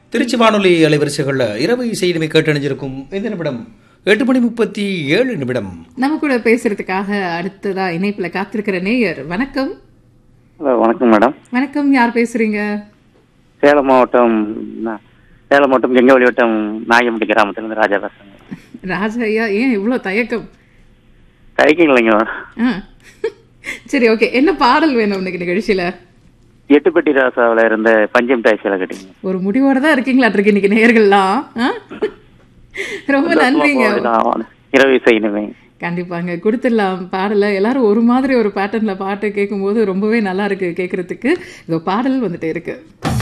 திருச்சி வானொலி அலைவரிசைகளில் இரவு இசை இனிமை கேட்டணிஞ்சிருக்கும் இந்த நிமிடம் எட்டு மணி முப்பத்தி ஏழு நிமிடம் நம்ம கூட பேசுறதுக்காக அடுத்ததா இணைப்புல காத்திருக்கிற நேயர் வணக்கம் ஹலோ வணக்கம் மேடம் வணக்கம் யார் பேசுறீங்க சேலம் மாவட்டம் நா- சேலம் மாவட்டம் கெங்கவழி வட்டம் நாயம்பட்டி கிராமத்துலேருந்து ராஜா பேசுறேங்க ராஜா ஐயா ஏன் இவ்வளோ தயக்கம் கைக்கிங் இல்லைங்க ஆ. சரி ஓகே என்ன பாடல் வேணும் இன்னைக்கு நிகழ்ச்சியில எட்டுப்பட்டி ராசாவில் இருந்த பஞ்சம் டாய் சேலை கட்டிங்க ஒரு முடிவோட தான் இருக்கீங்களா இருக்கு இன்னைக்கு நேயர்கள்லாம் ஆ? ரொம்ப நன்றிங்க இரவு இசை இனிமே கண்டிப்பாங்க கொடுத்துடலாம் பாடலை எல்லாரும் ஒரு மாதிரி ஒரு பேட்டர்ன்ல பாட்டு கேட்கும்போது ரொம்பவே நல்லா இருக்கு கேட்கறதுக்கு இதோ பாடல் வந்துட்டே இருக்கு